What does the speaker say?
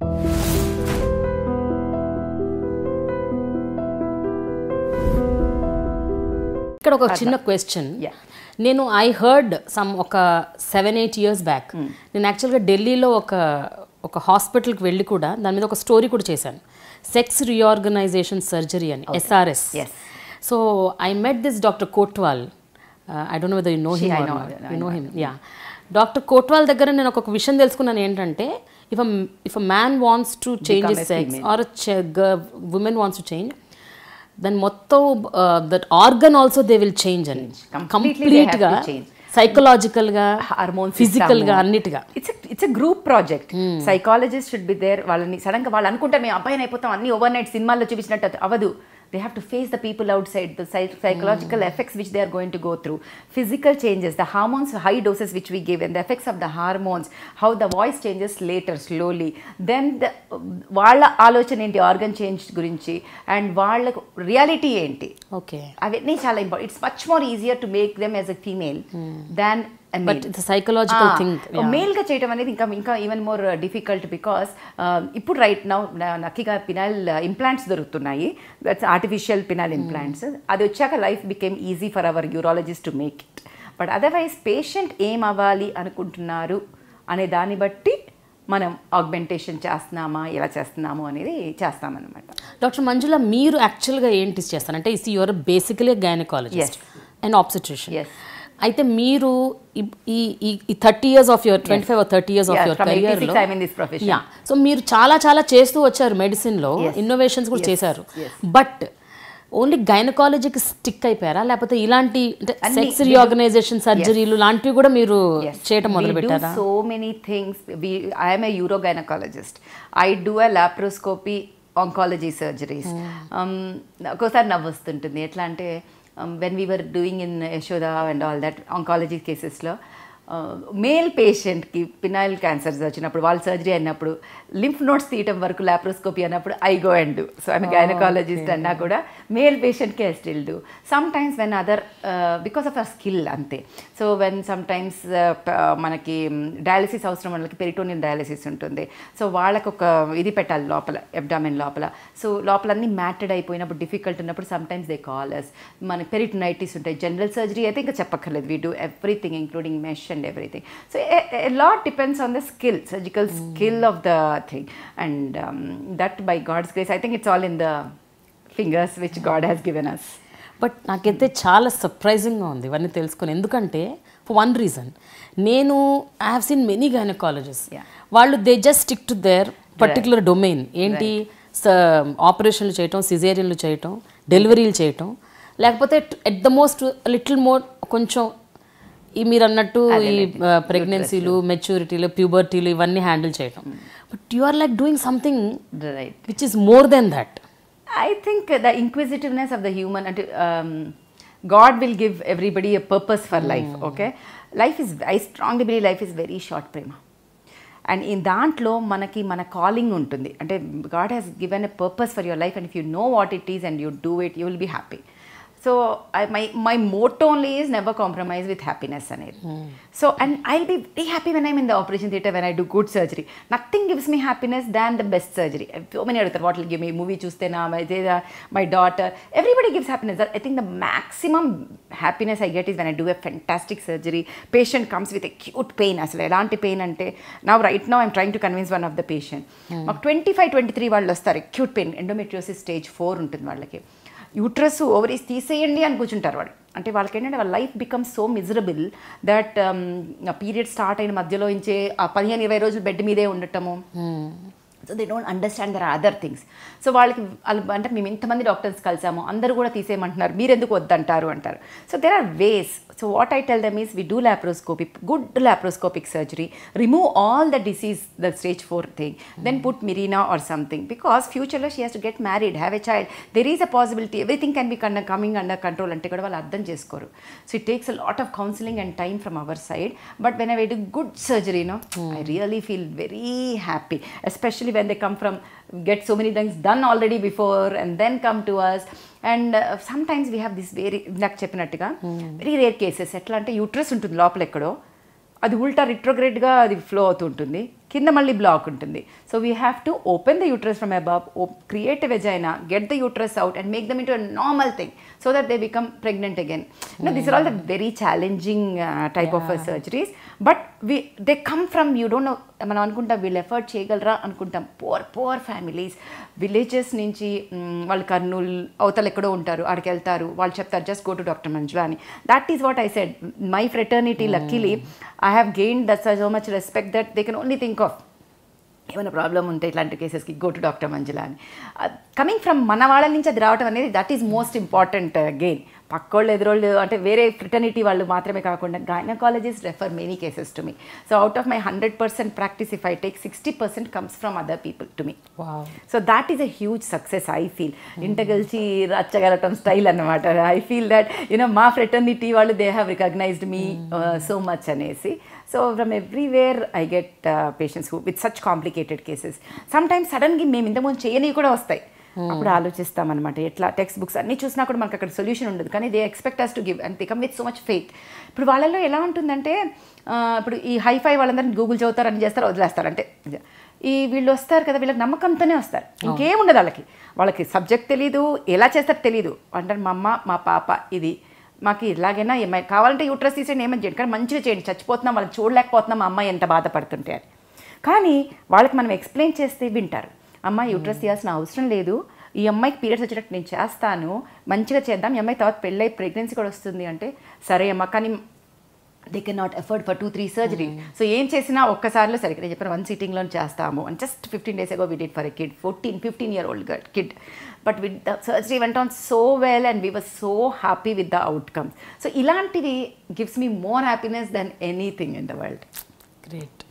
ఇక్కడ ఒక చిన్న క్వశ్చన్ Yeah. నేను ఐ హర్డ్ సమ్ ఒక సెవెన్ ఎయిట్ ఇయర్స్ బ్యాక్ నేను యాక్చువల్గా ఢిల్లీలో ఒక ఒక హాస్పిటల్కి వెళ్ళి కూడా దాని మీద ఒక స్టోరీ కూడా చేశాను సెక్స్ రీఆర్గనైజేషన్ సర్జరీ అని SRS Yes. So I met this doctor Kotwal I don't know whether you know She, him I know, you know him yeah doctor Kotwal దగ్గర నేను ఒక విషయం తెలుసుకున్నాను ఏంటంటే if if a man wants to change Become is a sex female. Or women wants to change దాని మొత్తం that organ also they will change అని Completely they have complete గా to change. సైకలాజికల్ గా హార్మోన్స్ ఫిజికల్ గా అన్నిటిగా it's it's a group project psychologist should be there వాళ్ళని sudden గా వాళ్ళు అనుకుంటారు మేము అబ్బాయిని అయిపోతాం అన్ని ఓవర్ నైట్ సినిమాల్లో చూపించినట్టు అవదు they have to face the people outside the psychological effects which they are going to go through physical changes the hormones high doses which we give and the effects of the hormones how the voice changes later slowly then the వాళ్ళ ఆలోచన ఏంటి organ change గురించి and వాళ్ళకు reality ఏంటి okay అవన్నీ చాలా important it's much more easier to make them as a female than but it's psychological thing male గా చేయడం అనేది ఇంకా ఇంకా ఈవెన్ మోర్ డిఫికల్ట్ బికాస్ ఇప్పుడు రైట్ నౌ నక్కిగా పినాల్ ఇంప్లాంట్స్ దొరుకుతున్నాయి దట్స్ ఆర్టిఫిషియల్ పినాల్ ఇంప్లాంట్స్ అది వచ్చాక life became easy for our urologist to make it but otherwise patient ఏం అవ్వాలి అనుకుంటున్నారు అనే దాన్ని బట్టి మనం ఆగ్మెంటేషన్ చేస్తున్నామా ఎలా చేస్తున్నాము అనేది చేస్తామన్నమాట డాక్టర్ మంజుల మీరు యాక్చువల్గా ఏంటి చేస్తారు అంటే is your basically gynaecologist and obstetrician Yes. అయితే మీరు ఈ- ఈ ఈ thirty years of your twenty five thirty years of Yeah, your from career 86 I'm in this profession. Yeah so మీరు చాలా చాలా చేస్తూ వచ్చారు మెడిసిన్ లో Yes. ఇన్నోవేషన్స్ కూడా Yes, చేశారు yes. బట్ ఓన్లీ గైనకాలజీకి స్టిక్ అయిపోయారా లేకపోతే ఇలాంటి అంటే అన్ని సెక్స్ we do- రీఆర్గనైజేషన్ సర్జరీలు లాంటివి కూడా మీరు Yes. చేయటం మొదలు We do పెట్టారా so many things. We, I am a urogynecologist. I do a laparoscopy oncology surgeries. Um, ఒక్కోసారి నవ్వు వస్తుంటుంది ఎట్లా అంటే when we were doing in Yashoda and all that oncology కేసెస్లో మేల్ పేషెంట్కి పినాయిల్ క్యాన్సర్స్ వచ్చినప్పుడు వాళ్ళు సర్జరీ అయినప్పుడు లింఫ్ నోట్స్ తీయటం వరకు లాప్రోస్కోపీ అన్నప్పుడు I go and do so I'm gynaecologist అన్నా కూడా మేల్ పేషెంట్కి I still do sometimes when other because of a skill అంతే సో వెన్ సమ్ టైమ్స్ మనకి డయాలసిస్ అవసరం వాళ్ళకి పెరిటోనియల్ డయాలసిస్ ఉంటుంది సో వాళ్ళకు ఒక ఇది పెట్టాలి లోపల ఎబ్డామిన్ లోపల సో లోపలన్నీ మ్యాటెడ్ అయిపోయినప్పుడు డిఫికల్ట్ ఉన్నప్పుడు సమ్ టైమ్స్ దే కాలర్స్ మన పెరిటనైటిస్ ఉంటాయి జనరల్ సర్జరీ అయితే ఇంకా చెప్పక్కర్లేదు we do everything including mesh and everything so lot depends on the skill surgical skill of the thing and that by God's grace I think it's all in the fingers which God has given us but నాకైతే చాలా సర్ప్రైజింగ్గా ఉంది ఇవన్నీ తెలుసుకొని ఎందుకంటే for one reason నేను I have seen many gynaecologist Yeah. వాళ్ళు they just stick to their particular domain ఏంటి ఆపరేషన్లు చేయటం సిజేరియన్లు చేయటం డెలివరీలు చేయటం లేకపోతే at the most little more కొంచెం ఈ మీరు అన్నట్టు ఈ ప్రెగ్నెన్సీలు మెచ్యూరిటీలు ప్యూబర్టీలు ఇవన్నీ హ్యాండిల్ చేయటం but you are like doing something right which is more than that I think the inquisitiveness of the human, and um, God will give everybody a purpose for life. Okay, life is. I strongly believe life is very short, prema. And ఈ దాంట్లో మనకి మన calling ఉంటుంది అంటే God has given a purpose for your life and if you know what it is and you do it you will be happy so I my my motto only is never compromise with happiness అనేది so and I be very happy when I'm in the operation theatre when I do good surgery nothing gives me happiness than the best surgery so many అడుగుతారు what will give me movie చూస్తేనా my daughter everybody gives happiness I think the maximum happiness I get is when I do a fantastic surgery patient comes with a cute pain అసలు ఎలాంటి pain అంటే నా right now I'm trying to convince one of the patient మాకు twenty five twenty three వాళ్ళు వస్తారు cute pain endometriosis stage four ఉంటుంది వాళ్ళకి uterus ovaries తీసేయండి అని కూర్చుంటారు వాడు అంటే వాళ్ళకి ఏంటంటే వాళ్ళ life becomes so miserable that period start అయిన మధ్యలో ఇంచే ఆ పదిహేను ఇరవై రోజులు బెడ్ మీదే ఉండటము so they don't understand their other things so వాళ్ళకి వాళ్ళు అంటే మేము ఇంతమంది డాక్టర్స్ కలిసాము అందరూ కూడా తీసేయమంటున్నారు మీరు ఎందుకు వద్దంటారు అంటారు so there are ways so what I tell them is we do laparoscopy good laparoscopic surgery remove all the disease the stage four thing then put Mirena or something because ఫ్యూచర్లో she has to get married have a child there is a possibility everything can be can coming under control అంటే కూడా వాళ్ళు అర్థం చేసుకోరు so it takes a lot of counselling and time from our side but when I wait good surgery no I really feel very happy especially when they come from get so many things done already before and then come to us and uh, sometimes we have this very నాకు చెప్పినట్టుగా very rare cases ఎట్లా అంటే uterus ఉంటుంది లోపల ఎక్కడో అది ఉల్టా రిట్రోగ్రేడ్గా అది ఫ్లో అవుతుంటుంది కింద మళ్ళీ బ్లాక్ ఉంటుంది So we have to open the uterus from above, op- create a vagina, get the uterus out, and make them into a normal thing so that they become pregnant again. You know, these are all the very challenging uh, type of uh, surgeries. But we they come from you don't know మనం అనుకుంటాం వీళ్ళు effort చేయగలరా అనుకుంటాం pour pour families villages నుంచి మ్, వాళ్ళు కర్నూలు అవతల ఎక్కడో ఉంటారు ఆడికి వెళ్తారు వాళ్ళు చెప్తారు just go to doctor Manjula అని that is what I said my fraternity luckily I have gain that so much respect that they can only think of ఏమైనా ప్రాబ్లం ఉంటే ఇట్లాంటి కేసెస్కి గో టు డాక్టర్ మంజుల అని కమింగ్ ఫ్రమ్ మన వాళ్ళ నుంచి అది రావడం అనేది that is most important gain పక్కోళ్ళు ఎదురోళ్ళు అంటే వేరే ఫ్రిటర్నిటీ వాళ్ళు మాత్రమే కాకుండా gynaecologist refer many cases to me so out of my hundred percent practice if I take sixty percent comes from other people to me wow so that is a huge success I feel ఇంటగలిచి రచ్చగలటం style అనమాట I feel that you know మా fraternity వాళ్ళు they have recognised me so much అనేసి so from everywhere I get patients who with such complicated cases sometimes సడన్గా మేము ఇంతకుముందు చేయనివి కూడా వస్తాయి అప్పుడు ఆలోచిస్తాం అనమాట ఎట్లా టెక్స్ట్ బుక్స్ అన్ని చూసినా కూడా మనకు అక్కడ సొల్యూషన్ ఉండదు కానీ they expect us to give and they come with so much faith ఇప్పుడు వాళ్ళలో ఎలా ఉంటుందంటే ఆ, ఇప్పుడు ఈ హైఫై వాళ్ళందరినీ గూగుల్ చదువుతారు అని చేస్తారు వదిలేస్తారు అంటే ఈ వీళ్ళు వస్తారు కదా వీళ్ళకి నమ్మకంతోనే వస్తారు ఇంకేముండదు వాళ్ళకి వాళ్ళకి సబ్జెక్ట్ తెలీదు ఎలా చేస్తారో తెలీదు అంటారు మా అమ్మ మా పాప ఇది మాకు ఇలాగైనా ఏమై కావాలంటే యూట్రస్ తీసేయండి ఏమని చేయండి కానీ మంచిగా చేయండి చచ్చిపోతున్నాం వాళ్ళని చూడలేకపోతున్నాం మా అమ్మాయి ఎంత బాధపడుతుంటే అని కానీ వాళ్ళకి మనం ఎక్స్ప్లెయిన్ చేస్తే వింటారు అమ్మ యూట్రస్ తీయాల్సిన అవసరం లేదు ఈ అమ్మాయికి పీరియడ్స్ వచ్చేటట్టు నేను చేస్తాను మంచిగా చేద్దాం ఈ అమ్మాయి తర్వాత పెళ్ళై ప్రెగ్నెన్సీ కూడా వస్తుంది అంటే సరే అమ్మ కానీ they can not afford for two three surgery so ఏం చేసినా ఒక్కసారిలో సరే నేను చెప్పాను వన్ సీటింగ్లో చేస్తాము and just fifteen days ago we did for a kid fourteen fifteen year old girl kid but with the surgery went on so well and we were so happy with the outcomes so ఇలాంటివి gives me more happiness than anything in the world great